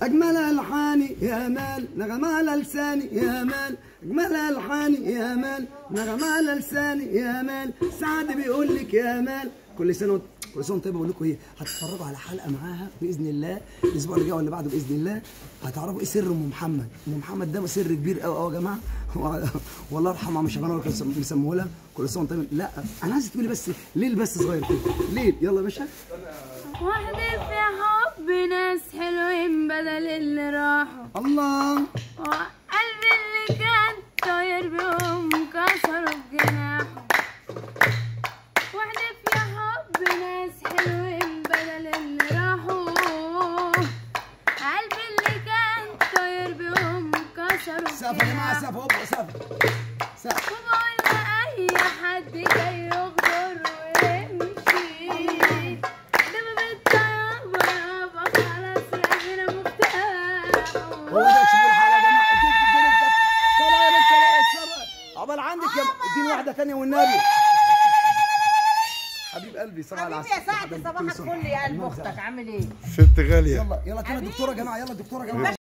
اجمل الحاني يا مال نغمة على لساني يا مال اجمل الحاني يا مال نغمة على لساني يا مال سعد بيقول لك يا مال كل سنه وانت كل سنه وانت طيب بقول لكم ايه هتتفرجوا على حلقه معاها باذن الله الاسبوع اللي جاي واللي بعده باذن الله هتعرفوا ايه سر ام محمد ام محمد ده سر كبير قوي قوي يا جماعه والله يرحمها مش شغاله كانوا بيسموه لها كل سنه وانت طيب لا انا عايز تقولي بس ليل بس صغير كده ليل يلا يا باشا واحدة في حب ناس حلوين بدل اللي راحوا الله وقلبي اللي كان طاير بيهم كسروا بجناحه واحدة في حب ناس حلوين بدل اللي راحوا قلبي اللي كان طاير بيهم كسروا سقف يا جماعه بجناحه سقف هوب سقف سقف وبقول لأي حد جاي يغدر ويمشي ده ما بالطيابة يابا خلاص ربنا مفتاح هو ده تشوفوا الحلقه يا جماعه اديني اديني طلع يا بنت طلع اتصرف عقبال عندك يا اديني واحده ثانيه والنبي حبيب قلبي صباح حبيبي العسل يا سعد صباح الفل يا قلب اختك عامل ايه؟ ست غاليه يلا يلا كده دكتوره يا جماعه يلا دكتوره يا جماعه